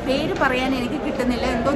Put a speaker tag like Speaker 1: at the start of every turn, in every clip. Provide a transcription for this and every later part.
Speaker 1: പേര് പറയാൻ എനിക്ക് കിട്ടുന്നില്ല എന്തോ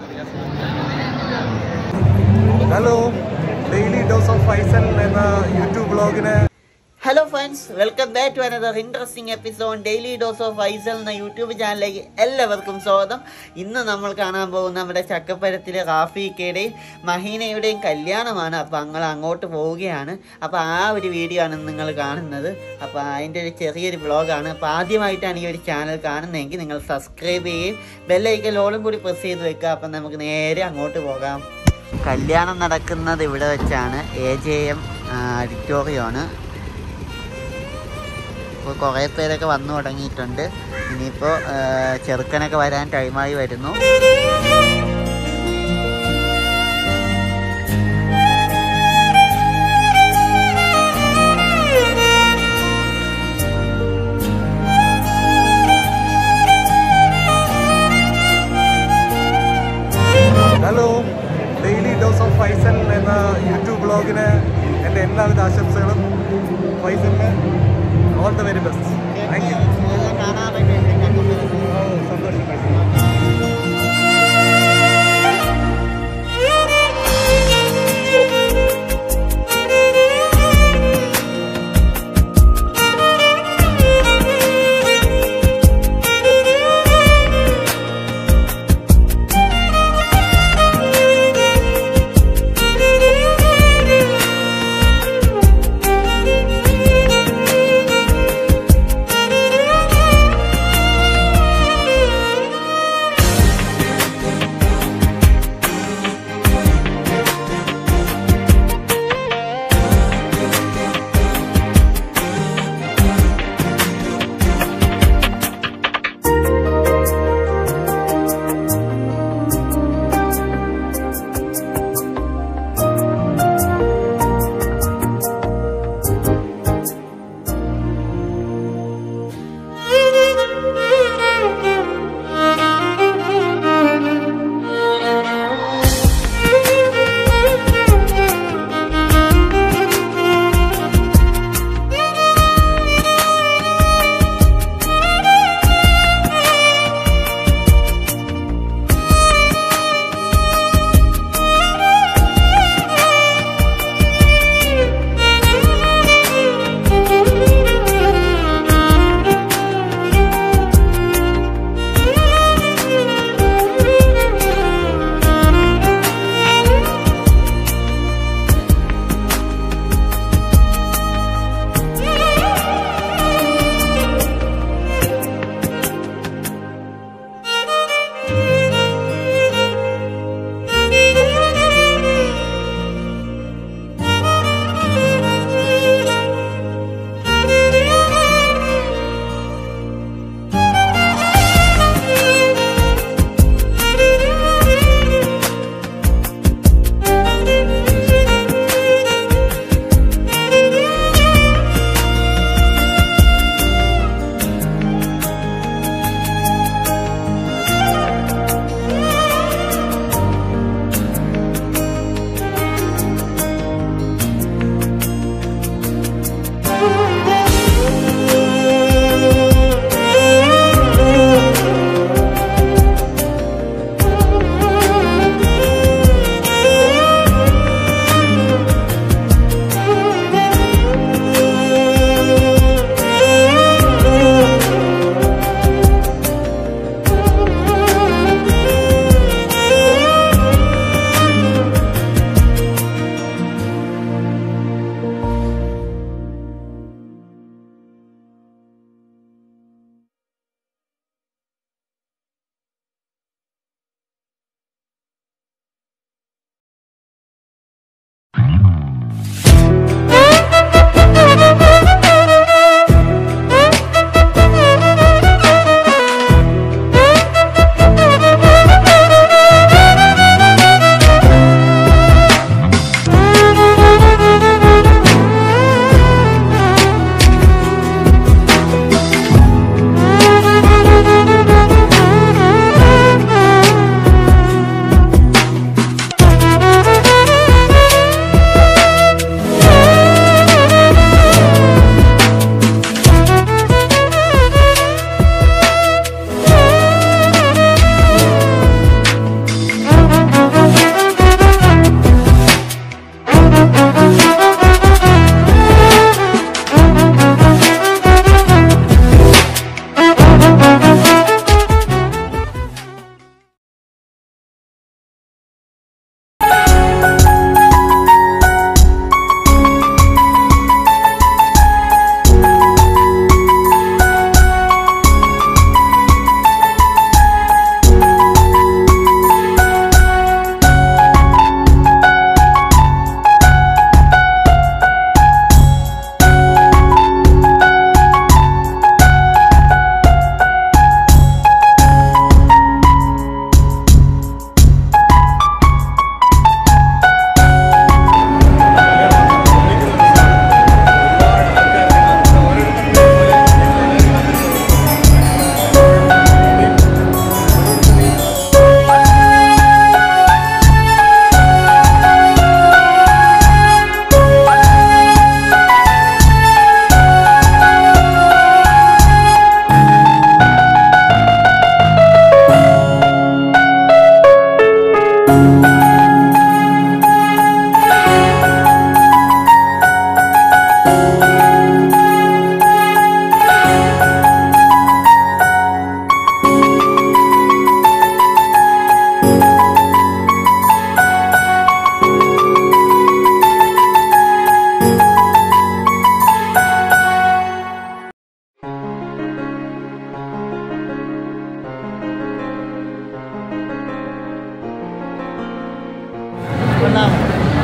Speaker 2: hello daily dose of Faisal എന്ന യൂട്യൂബ് ബ്ലോഗിന്
Speaker 3: hello friends welcome back to another interesting episode daily dose of Faisal എന്ന യൂട്യൂബ് ചാനലിലേക്ക് എല്ലാവർക്കും സ്വാഗതം ഇന്ന് നമ്മൾ കാണാൻ പോകുന്ന നമ്മുടെ ചക്കപ്പരത്തിലെ റാഫിക്കയുടെയും മഹീനയുടെയും കല്യാണമാണ് അപ്പോൾ ഞങ്ങൾ അങ്ങോട്ട് പോവുകയാണ് അപ്പോൾ ആ ഒരു വീഡിയോ ആണ് നിങ്ങൾ കാണുന്നത് അപ്പോൾ അതിൻ്റെ ഒരു ചെറിയൊരു വ്ളോഗാണ് അപ്പോൾ ആദ്യമായിട്ടാണ് ഈ ഒരു ചാനൽ കാണുന്നതെങ്കിൽ നിങ്ങൾ സബ്സ്ക്രൈബ് ചെയ്യുകയും ബെല്ലൈക്കൽ ഓളും കൂടി പ്രസ് ചെയ്ത് വെക്കുക അപ്പം നമുക്ക് നേരെ അങ്ങോട്ട് പോകാം കല്യാണം നടക്കുന്നത് ഇവിടെ വെച്ചാണ് എ ജെ എം ഓഡിറ്റോറിയമാണ് ഇപ്പോൾ കുറേ പേരൊക്കെ വന്നു തുടങ്ങിയിട്ടുണ്ട് ഇനിയിപ്പോൾ ചെറുക്കനൊക്കെ വരാൻ ടൈമായി വരുന്നു
Speaker 2: hello daily dose of Faisal എന്ന യൂട്യൂബ് ബ്ലോഗിന് എൻ്റെ എല്ലാവിധ ആശംസകളും ഫൈസലിന് all the very best thank you സന്തോഷം ഫൈസൽ
Speaker 3: കൊള്ളാമോ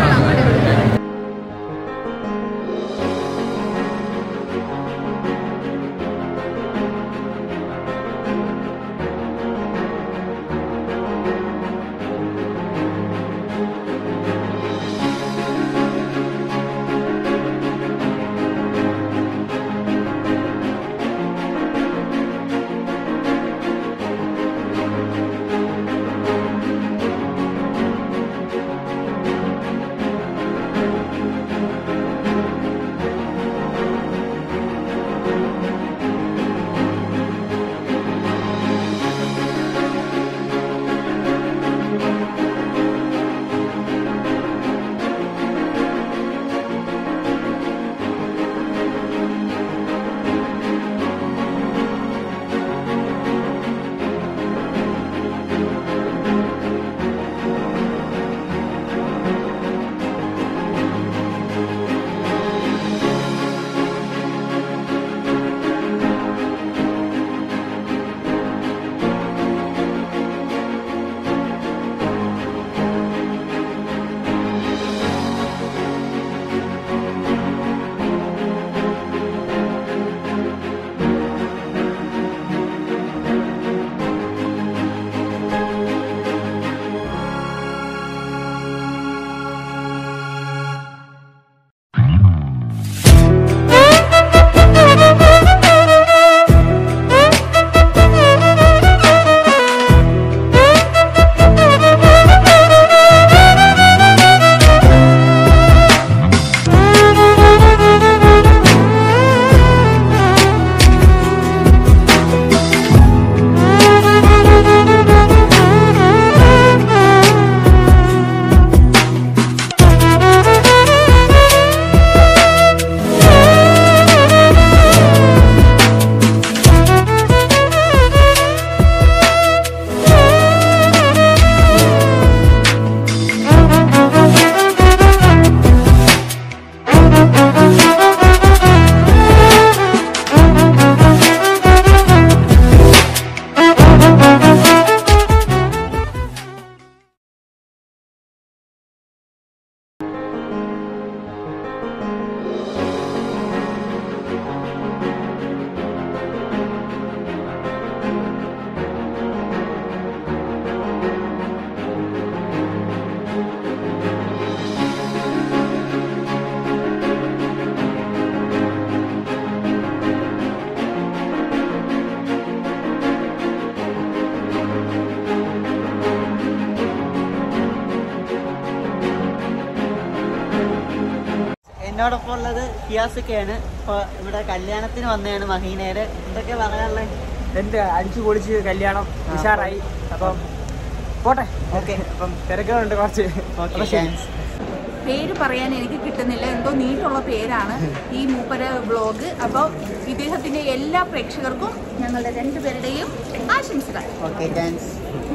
Speaker 3: എന്നോടൊപ്പം ഉള്ളത് ഹിയാസൊക്കെയാണ് ഇപ്പൊ ഇവിടെ കല്യാണത്തിന് വന്നതാണ് മഹീനയുടെ എന്തൊക്കെ പറയാനുള്ളത്
Speaker 4: എന്റെ അടിച്ചു പൊളിച്ച് കല്യാണം ഉഷാറായി അപ്പം പോട്ടെ
Speaker 3: ഓക്കെ
Speaker 4: അപ്പം തിരക്കുകളുണ്ട് കുറച്ച്
Speaker 3: ഓക്കെ
Speaker 4: അപ്പൊ ശരി.
Speaker 3: താങ്ക്സ്
Speaker 1: പേര് പറയാൻ എനിക്ക് കിട്ടുന്നില്ല എന്തോ നീട്ടുള്ള പേരാണ് ഈ മൂപ്പര വ്ളോഗ് അപ്പോൾ ഇദ്ദേഹത്തിന്റെ എല്ലാ പ്രേക്ഷകർക്കും ഞങ്ങളുടെ രണ്ടുപേരുടെയും ആശംസകൾ
Speaker 3: ഓക്കെ താങ്ക്സ്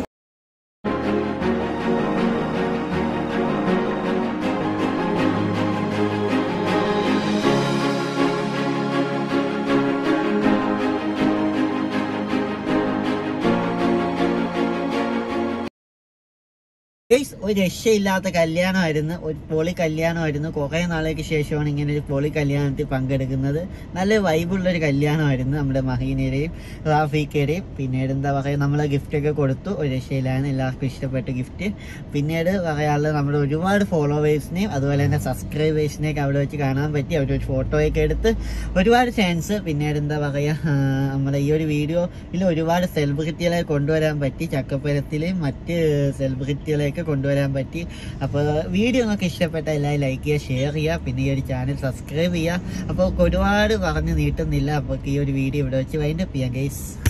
Speaker 3: Guys, ഒരു രക്ഷയില്ലാത്ത കല്യാണമായിരുന്നു ഒരു പൊളി കല്യാണമായിരുന്നു കുറെ നാളേക്ക് ശേഷമാണ് ഇങ്ങനെ ഒരു പൊളി കല്യാണത്തിൽ പങ്കെടുക്കുന്നത് നല്ല വൈബുള്ള ഒരു കല്യാണമായിരുന്നു നമ്മുടെ മഹീനയുടെയും റാഫിക്കയുടെയും പിന്നീട് എന്താ പറയുക നമ്മളെ ഗിഫ്റ്റ് ഒക്കെ കൊടുത്തു ഒരു രക്ഷയിലാണ് എല്ലാവർക്കും ഇഷ്ടപ്പെട്ട ഗിഫ്റ്റ് പിന്നീട് പറയാനുള്ളത് നമ്മുടെ ഒരുപാട് ഫോളോവേഴ്സിനെയും അതുപോലെ തന്നെ സബ്സ്ക്രൈബേഴ്സിനെയൊക്കെ അവിടെ വെച്ച് കാണാൻ പറ്റി അവരൊരു ഫോട്ടോയൊക്കെ എടുത്ത് ഒരുപാട് ചാൻസ് പിന്നീട് എന്താ പറയുക നമ്മുടെ ഈ ഒരു വീഡിയോയിൽ ഒരുപാട് സെലിബ്രിറ്റികളെ കൊണ്ടുവരാൻ പറ്റി ചക്കപ്പരത്തിലെയും മറ്റ് സെലിബ്രിറ്റികളെയൊക്കെ കൊണ്ടുവരാൻ പറ്റി അപ്പോൾ വീഡിയോ നിങ്ങൾക്ക് ഇഷ്ടപ്പെട്ട എല്ലാവരും ലൈക്ക് ചെയ്യുക ഷെയർ ചെയ്യുക പിന്നെ ഈ ഒരു ചാനൽ സബ്സ്ക്രൈബ് ചെയ്യുക അപ്പോൾ ഒരുപാട് പറഞ്ഞ് നീട്ടുന്നില്ല അപ്പോൾ ഈ ഒരു വീഡിയോ ഇവിടെ വെച്ച് വൈൻഡപ്പ് ചെയ്യാം ഗൈസ്